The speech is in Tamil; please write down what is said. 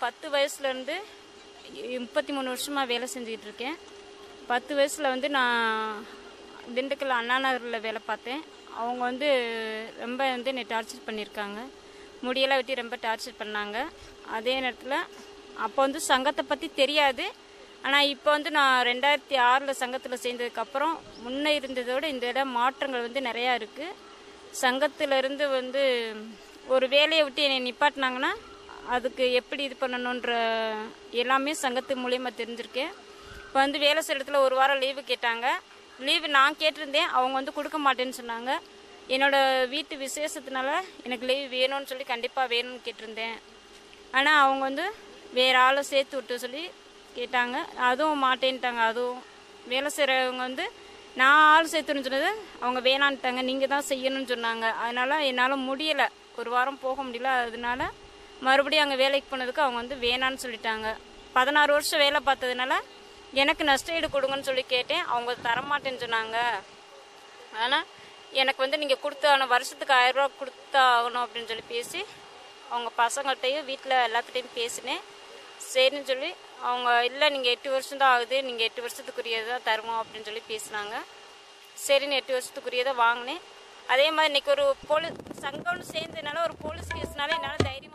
பத்து வயசுலேருந்து முப்பத்தி மூணு வருஷமாக வேலை செஞ்சுக்கிட்டு இருக்கேன் பத்து வயசில் வந்து நான் திண்டுக்கல் அண்ணா நகரில் வேலை பார்த்தேன் அவங்க வந்து ரொம்ப வந்து என்னை டார்ச்சர் பண்ணியிருக்காங்க முடியெல்லாம் வெட்டி ரொம்ப டார்ச்சர் பண்ணாங்க அதே நேரத்தில் அப்போ வந்து சங்கத்தை பற்றி தெரியாது ஆனால் இப்போ வந்து நான் ரெண்டாயிரத்தி ஆறில் சங்கத்தில் சேர்ந்ததுக்கப்புறம் முன்னே இருந்ததோட இந்த இடம் மாற்றங்கள் வந்து நிறையா இருக்குது சங்கத்திலிருந்து வந்து ஒரு வேலையை விட்டு என்னை நிப்பாட்டினாங்கன்னா அதுக்கு எப்படி இது பண்ணணுன்ற எல்லாமே சங்கத்து மூலியமா தெரிஞ்சிருக்கேன் இப்போ வந்து வேலை செய்கிற இடத்துல ஒரு வாரம் லீவு கேட்டாங்க லீவு நான் கேட்டிருந்தேன் அவங்க வந்து கொடுக்க மாட்டேன்னு சொன்னாங்க என்னோட வீட்டு விசேஷத்தினால எனக்கு லீவு வேணும்னு சொல்லி கண்டிப்பாக வேணும்னு கேட்டிருந்தேன் ஆனால் அவங்க வந்து வேற ஆளை சேர்த்து விட்டு சொல்லி கேட்டாங்க அதுவும் மாட்டேன்ட்டாங்க அதுவும் வேலை செய்கிறவங்க வந்து நான் ஆள் சேர்த்துன்னு சொன்னது அவங்க வேணான்ட்டாங்க நீங்கள் தான் செய்யணும்னு சொன்னாங்க அதனால் என்னால் முடியலை ஒரு வாரம் போக முடியல அதனால மறுபடியும் அங்கே வேலைக்கு போனதுக்கு அவங்க வந்து வேணான்னு சொல்லிட்டாங்க பதினாறு வருஷம் வேலை பார்த்ததுனால எனக்கு நஷ்ட ஈடு கொடுங்கன்னு சொல்லி கேட்டேன் அவங்க தரமாட்டேன்னு சொன்னாங்க ஆனால் எனக்கு வந்து நீங்கள் கொடுத்தான வருஷத்துக்கு ஆயிரம் ரூபா கொடுத்தாகணும் அப்படின்னு சொல்லி பேசி அவங்க பசங்கள்கிட்டையும் வீட்டில் எல்லாத்துட்டையும் பேசினேன் சரின்னு சொல்லி அவங்க இல்லை நீங்கள் எட்டு வருஷம் தான் ஆகுது நீங்கள் எட்டு வருஷத்துக்குரியதை தான் தருவோம் அப்படின்னு சொல்லி பேசினாங்க சரின்னு எட்டு வருஷத்துக்குரியதை வாங்கினேன் அதே மாதிரி இன்னைக்கு ஒரு போலீஸ் சங்கம்னு சேர்ந்ததுனால ஒரு போலீஸ் கேஸ்னால என்னால் தைரியமாக